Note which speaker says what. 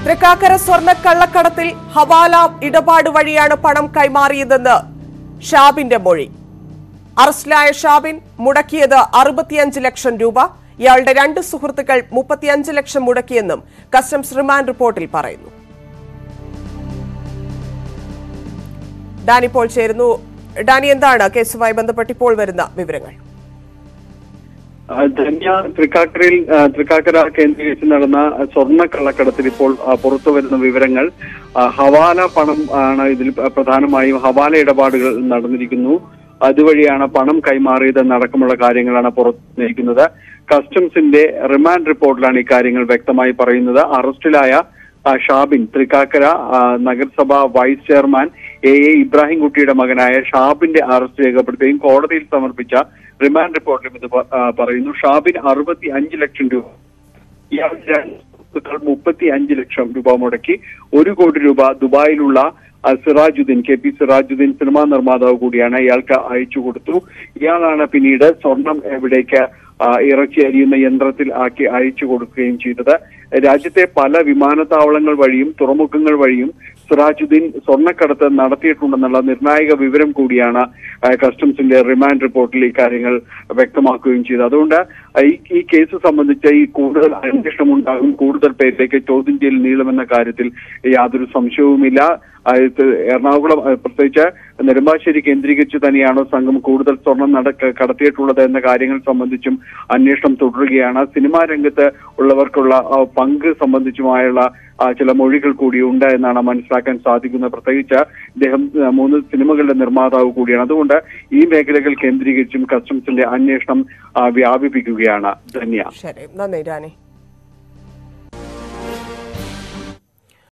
Speaker 1: തൃക്കാക്കര സ്വർണ്ണ കള്ളക്കടത്തിൽ ഹവാല ഇടപാട് വഴിയാണ് പണം കൈമാറിയതെന്ന് ഷാബിന്റെ മൊഴി അറസ്റ്റിലായ ഷാബിൻ മുടക്കിയത് അറുപത്തിയഞ്ച് ലക്ഷം രൂപ ഇയാളുടെ രണ്ട് സുഹൃത്തുക്കൾ മുപ്പത്തിയഞ്ച് ലക്ഷം മുടക്കിയെന്നും കസ്റ്റംസ് റിമാൻഡ് റിപ്പോർട്ടിൽ പറയുന്നു ഡാനി ഇപ്പോൾ ചേരുന്നു ഡാനി എന്താണ് കേസുമായി ബന്ധപ്പെട്ട് ഇപ്പോൾ വരുന്ന വിവരങ്ങൾ
Speaker 2: ആ, ധന്യ തൃക്കാക്കരയിൽ ആ, തൃക്കാക്കര കേന്ദ്രീകരിച്ച് നടന്ന സ്വർണ്ണ കള്ളക്കടത്തിൽ ഇപ്പോൾ ആ, പുറത്തു വരുന്ന വിവരങ്ങൾ ആ, ഹവാല പണം ആണ് ഇതിൽ പ്രധാനമായും ഹവാല ഇടപാടുകൾ നടന്നിരിക്കുന്നു അതുവഴിയാണ് പണം കൈമാറിയതെന്നടക്കമുള്ള കാര്യങ്ങളാണ് പുറത്തുനിരിക്കുന്നത് കസ്റ്റംസിന്റെ റിമാൻഡ് റിപ്പോർട്ടിലാണ് ഇക്കാര്യങ്ങൾ വ്യക്തമായി പറയുന്നത് അറസ്റ്റിലായ ആ, ഷാബിൻ തൃക്കാക്കര ആ, നഗരസഭ വൈസ് ചെയർമാൻ എ എ ഇബ്രാഹിംകുട്ടിയുടെ മകനായ ഷാബിന്റെ അറസ്റ്റ് രേഖപ്പെടുത്തുകയും കോടതിയിൽ സമർപ്പിച്ച റിമാൻഡ് റിപ്പോർട്ടിലും ഇത് പ- ആ, പറയുന്നു ഷാബിൻ അറുപത്തി അഞ്ച് ലക്ഷം രൂപ ഇയാളുടെ രണ്ട് സുഹൃത്തുക്കൾ മുപ്പത്തി അഞ്ച് ലക്ഷം രൂപ മുടക്കി ഒരു കോടി രൂപ ദുബായിലുള്ള ആ, Sirajuddin K P Sirajuddin cinema നിർമ്മാതാവ് കൂടിയാണ് ഇയാൾക്ക് അയച്ചു കൊടുത്തു ഇയാളാണ് പിന്നീട് സ്വർണം എവിടേക്ക് ആ, ഇറച്ചി അരിയുന്ന യന്ത്രത്തിൽ ആക്കി അയച്ചു കൊടുക്കുകയും ചെയ്തത് രാജ്യത്തെ പല വിമാനത്താവളങ്ങൾ വഴിയും തുറമുഖങ്ങൾ വഴിയും സിറാജുദ്ദീൻ സ്വർണ്ണക്കടത്ത് നടത്തിയിട്ടുണ്ടെന്നുള്ള നിർണായക വിവരം കൂടിയാണ് ആ, കസ്റ്റംസിന്റെ റിമാൻഡ് റിപ്പോർട്ടിൽ ഇക്കാര്യങ്ങൾ വ്യക്തമാക്കുകയും ചെയ്തത് അതുകൊണ്ട് ഈ ഈ കേസ് സംബന്ധിച്ച് ഈ കൂടുതൽ അന്വേഷണം ഉണ്ടാകും കൂടുതൽ പേരിലേക്ക് ചോദ്യം ചെയ്യൽ നീളുമെന്ന കാര്യത്തിൽ യാതൊരു സംശയവുമില്ല ആ, ഇത് എറണാകുളം ആ, പ്രത്യേകിച്ച് നെടുമ്പാശ്ശേരി കേന്ദ്രീകരിച്ച് തന്നെയാണോ സംഘം കൂടുതൽ സ്വർണം നടക്ക കടത്തിയിട്ടുള്ളത് എന്ന കാര്യങ്ങൾ സംബന്ധിച്ചും അന്വേഷണം തുടരുകയാണ് സിനിമാ രംഗത്ത് ഉള്ളവർക്കുള്ള ആ, പങ്ക് സംബന്ധിച്ചുമായുള്ള ആ, ചില മൊഴികൾ കൂടി ഉണ്ട് എന്നാണ് മനസ്സിലാക്കാൻ സാധിക്കുന്നത് പ്രത്യേകിച്ച് ഇദ്ദേഹം ആ, മൂന്ന് സിനിമകളുടെ നിർമ്മാതാവ് കൂടിയാണ് അതുകൊണ്ട് ഈ മേഖലകൾ കേന്ദ്രീകരിച്ചും കസ്റ്റംസിന്റെ അന്വേഷണം ആ, വ്യാപിപ്പിക്കുകയാണ് ധന്യ
Speaker 1: ശരി നന്ദി ഡാനി